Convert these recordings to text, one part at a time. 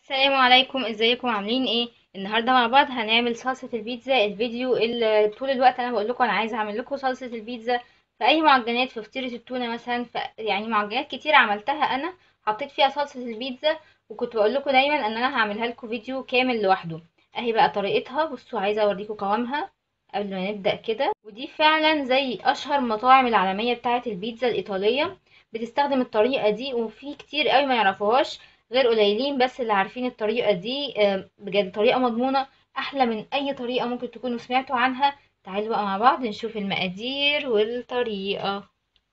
السلام عليكم ازيكم عاملين ايه النهارده مع بعض هنعمل صلصه البيتزا الفيديو اللي طول الوقت انا بقول لكم انا عايزه اعمل لكم صلصه البيتزا في اي معجنات في فطيره التونه مثلا في يعني معجنات كتير عملتها انا حطيت فيها صلصه البيتزا وكنت بقول لكم دايما ان انا هعملها لكم فيديو كامل لوحده اهي بقى طريقتها بصوا عايزه اوريكم قوامها قبل ما نبدا كده ودي فعلا زي اشهر مطاعم العالميه بتاعه البيتزا الايطاليه بتستخدم الطريقه دي وفي كتير قوي ما يعرفوهاش غير قليلين بس اللي عارفين الطريقة دي آه، بجد طريقة مضمونة أحلى من أي طريقة ممكن تكونوا سمعتوا عنها تعالوا بقى مع بعض نشوف المقادير والطريقة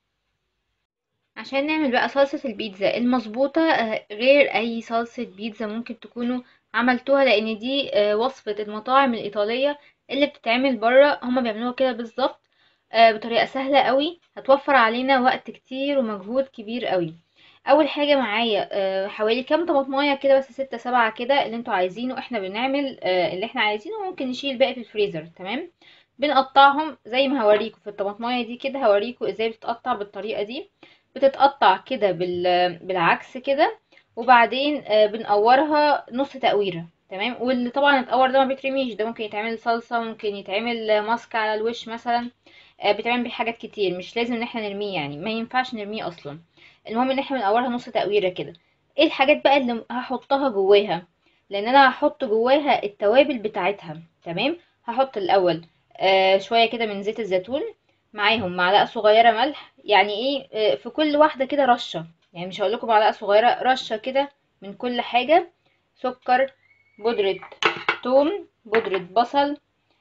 عشان نعمل بقى صلصة البيتزا المظبوطة آه، غير أي صلصة بيتزا ممكن تكونوا عملتوها لأن دي آه، وصفة المطاعم الإيطالية اللي بتتعمل برا هما بيعملوها كده بالظبط آه، بطريقة سهلة قوي هتوفر علينا وقت كتير ومجهود كبير قوي اول حاجه معايا آه، حوالي كام طماطمايه كده بس ستة سبعة كده اللي انتوا عايزينه احنا بنعمل آه، اللي احنا عايزينه ممكن نشيل الباقي في الفريزر تمام بنقطعهم زي ما هوريكم في الطماطمايه دي كده هوريكم ازاي بتتقطع بالطريقه دي بتتقطع كده بال- بالعكس كده وبعدين آه، بنقورها نص تقويره تمام واللي طبعا التقور ده ما بيترميش ده ممكن يتعمل صلصه ممكن يتعمل ماسك على الوش مثلا آه، بيتعمل بيه حاجات كتير مش لازم ان احنا نرميه يعني ما ينفعش نرميه اصلا المهم ان احنا بنقورها نص تقويره كده ايه الحاجات بقى اللي هحطها جواها لان انا هحط جواها التوابل بتاعتها تمام هحط الاول آه شويه كده من زيت الزيتون معاهم معلقه صغيره ملح يعني ايه آه في كل واحده كده رشه يعني مش هقول لكم معلقه صغيره رشه كده من كل حاجه سكر بودره ثوم بودره بصل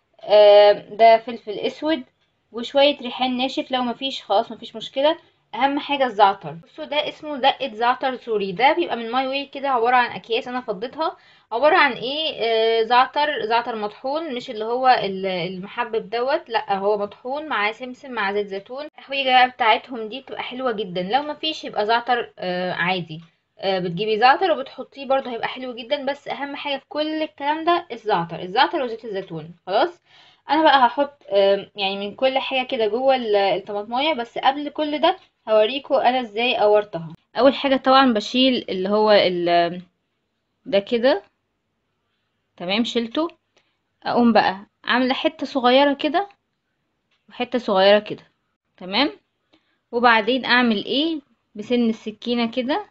آه ده فلفل اسود وشويه ريحان ناشف لو مفيش خلاص مفيش مشكله اهم حاجه الزعتر بصوا ده اسمه دقه زعتر سوري ده بيبقى من ماي واي كده عباره عن اكياس انا فضيتها عباره عن ايه آه زعتر زعتر مطحون مش اللي هو ال- المحبب دوت لا هو مطحون مع سمسم مع زيت زيتون التحويجه بقى بتاعتهم دي بتبقى حلوه جدا لو مفيش يبقى زعتر آه عادي آه بتجيبي زعتر وبتحطيه برضه هيبقى حلو جدا بس اهم حاجه في كل الكلام ده الزعتر الزعتر وزيت الزيتون خلاص انا بقى هحط آه يعني من كل حاجه كده جوه ال- الطماطمايه بس قبل كل ده هوريكم انا ازاي قورتها اول حاجه طبعا بشيل اللي هو ال- ده كده تمام شلته اقوم بقى عامله حته صغيره كده وحته صغيره كده تمام وبعدين اعمل ايه بسن السكينه كده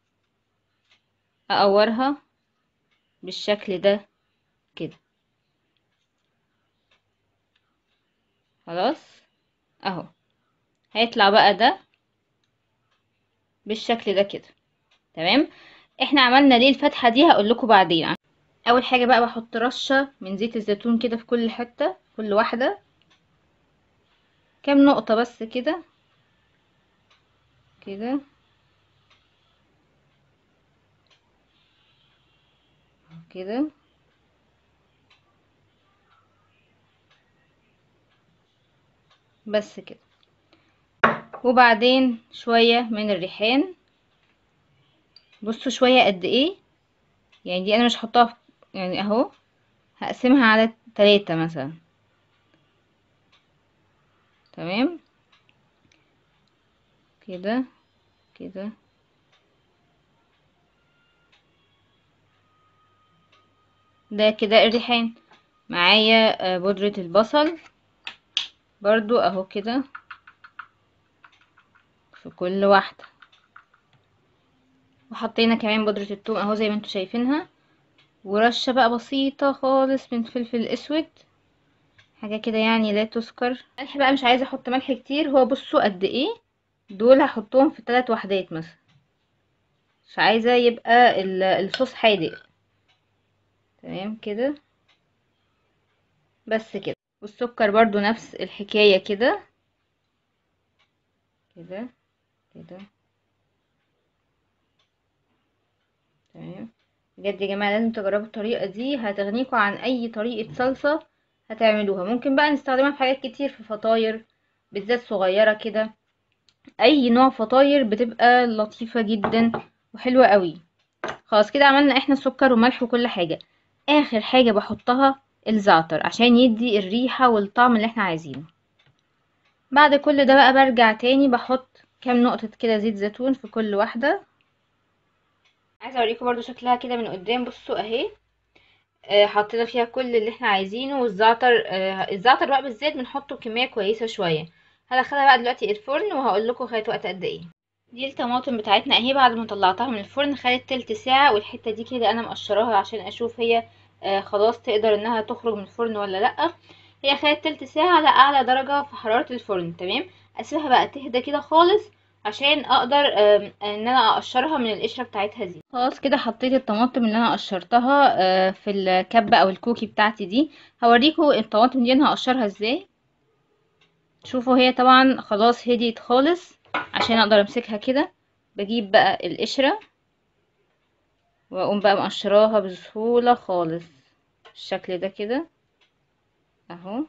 اقورها بالشكل ده كده خلاص اهو هيطلع بقى ده بالشكل ده كده تمام احنا عملنا ليه الفتحه دي هقول لكم بعدين اول حاجه بقى بحط رشه من زيت الزيتون كده في كل حته كل واحده كام نقطه بس كده كده كده بس كده وبعدين شويه من الريحان بصوا شويه قد ايه يعني دي انا مش هحطها في- يعني اهو هقسمها على تلاتة مثلا تمام كده كده ده كده الريحان معايا آه، بودرة البصل برضو اهو كده في كل واحدة وحطينا كمان بودرة الثوم اهو زي ما انتوا شايفينها ورشة بقى بسيطة خالص من فلفل اسود حاجة كده يعني لا تذكر ملح بقى مش عايزة احط ملح كتير هو بصوا قد ايه دول هحطهم في ثلاث وحدات مثلا مش عايزة يبقى ال- الصوص حادق تمام كده بس كده والسكر برضو نفس الحكاية كده كده كده تمام بجد يا جماعة لازم تجربوا الطريقة دي هتغنيكوا عن أي طريقة صلصة هتعملوها ممكن بقى نستخدمها في حاجات كتير في فطاير بالذات صغيرة كده أي نوع فطاير بتبقى لطيفة جدا وحلوة قوي خلاص كده عملنا احنا سكر وملح وكل حاجة آخر حاجة بحطها الزعتر عشان يدي الريحة والطعم اللي احنا عايزينه بعد كل ده بقى برجع تاني بحط كام نقطة كده زيت زيتون في كل واحدة عايزه اوريكم برضو شكلها كده من قدام بصوا اهي آه، حطينا فيها كل اللي احنا عايزينه والزعتر آه، الزعتر بقى بالذات بنحطه كميه كويسه شويه هدخلها بقى دلوقتي الفرن وهقول لكم خدت وقت قد ايه دي الطماطم بتاعتنا اهي بعد ما طلعتها من الفرن خدت تلت ساعه والحته دي كده انا مقشراها عشان اشوف هي آه، خلاص تقدر انها تخرج من الفرن ولا لا هي خدت تلت ساعه على اعلى درجه في حراره الفرن تمام اسيبها بقى تهدى كده خالص عشان اقدر آم، ان انا اقشرها من القشره بتاعتها دي خلاص كده حطيت الطماطم اللي انا قشرتها آه، في الكبه او الكوكي بتاعتي دي هوريكم الطماطم دي انا هقشرها ازاي شوفوا هي طبعا خلاص هديت خالص عشان اقدر امسكها كده بجيب بقى القشره واقوم بقى مقشراها بسهوله خالص بالشكل ده كده اهو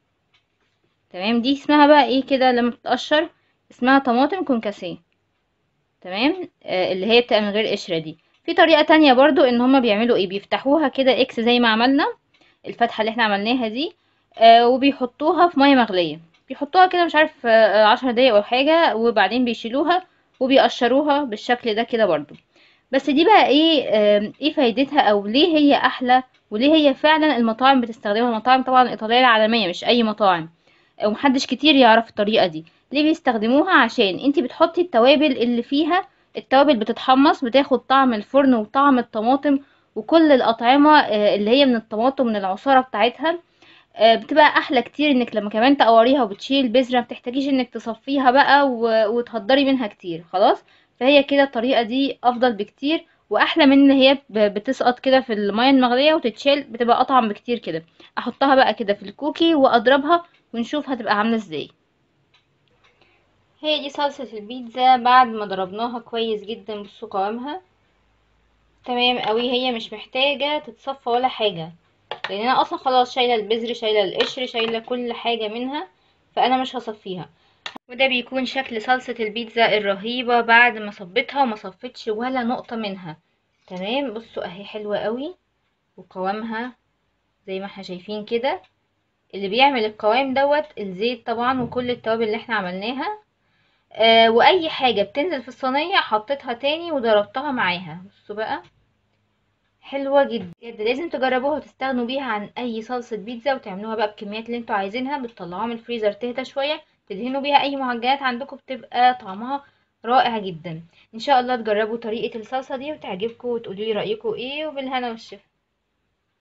تمام دي اسمها بقى ايه كده لما بتتقشر اسمها طماطم كونكاسيه تمام آه اللي هي بتبقى من غير قشرة دي في طريقة تانية برضو ان هما بيعملوا ايه بيفتحوها كده اكس زي ما عملنا الفتحة اللي احنا عملناها دي آه وبيحطوها في مية مغلية بيحطوها كده مش عارف آه عشر دقايق او حاجة وبعدين بيشيلوها وبيقشروها بالشكل ده كده برضو بس دي بقى ايه آه ايه فايدتها او ليه هي احلى وليه هي فعلا المطاعم بتستخدمها المطاعم طبعا الايطالية العالمية مش اي مطاعم ومحدش كتير يعرف الطريقة دي ليه بيستخدموها عشان انتي بتحطي التوابل اللي فيها التوابل بتتحمص بتاخد طعم الفرن وطعم الطماطم وكل الأطعمة آه، اللي هي من الطماطم من العصارة بتاعتها آه، بتبقى أحلى كتير انك لما كمان تقوريها وبتشيل البذرة متحتاجيش انك تصفيها بقى و- وتهدري منها كتير خلاص فهي كده الطريقة دي أفضل بكتير وأحلى من ان هي ب- بتسقط كده في المية المغلية وتتشال بتبقى أطعم بكتير كده أحطها بقى كده في الكوكي وأضربها ونشوف هتبقى عاملة ازاي هي دي صلصة البيتزا بعد ما ضربناها كويس جدا بصوا قوامها تمام قوي هي مش محتاجة تتصفى ولا حاجة لان انا اصلا خلاص شايلة البذر شايلة القشر شايلة كل حاجة منها فانا مش هصفيها وده بيكون شكل صلصة البيتزا الرهيبة بعد ما صبيتها وما صفيتش ولا نقطة منها تمام بصوا اهي حلوة قوي وقوامها زي ما احنا شايفين كده اللي بيعمل القوام دوت الزيت طبعا وكل التوابل اللي احنا عملناها آه واي حاجة بتنزل في الصينية حطيتها تاني وضربتها معاها بصوا بقى حلوة جدا بجد لازم تجربوها وتستغنوا بيها عن اي صلصة بيتزا وتعملوها بقى بكميات اللي انتوا عايزينها بتطلعوها من الفريزر تهدى شوية تدهنوا بيها اي معجنات عندكم بتبقى طعمها رائع جدا ان شاء الله تجربوا طريقة الصلصة دي وتعجبكم وتقولوا لي رأيكم ايه وبالهنا والشفا